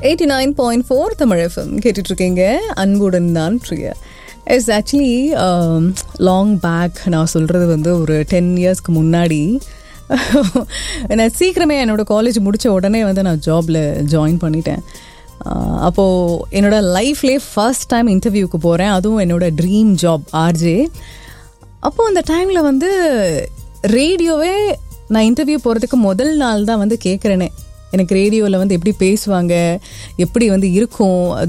eighty nine point four Tamil FM கேட்டுட்ருக்கீங்க அன்புடன் தான் Priya it's actually long back நான் சொல்கிறது வந்து ஒரு டென் இயர்ஸ்க்கு முன்னாடி நான் சீக்கிரமே என்னோடய காலேஜ் முடித்த உடனே வந்து நான் ஜாபில் ஜாயின் பண்ணிட்டேன் அப்போது என்னோட லைஃப்லேயே ஃபர்ஸ்ட் டைம் இன்டர்வியூக்கு போகிறேன் அதுவும் என்னோட ட்ரீம் ஜாப் ஆர்ஜே அப்போது அந்த டைமில் வந்து ரேடியோவே நான் இன்டர்வியூ போகிறதுக்கு முதல் நாள் தான் வந்து கேட்குறேனே எனக்கு ரேடியோவில் வந்து எப்படி பேசுவாங்க எப்படி வந்து இருக்கும் அது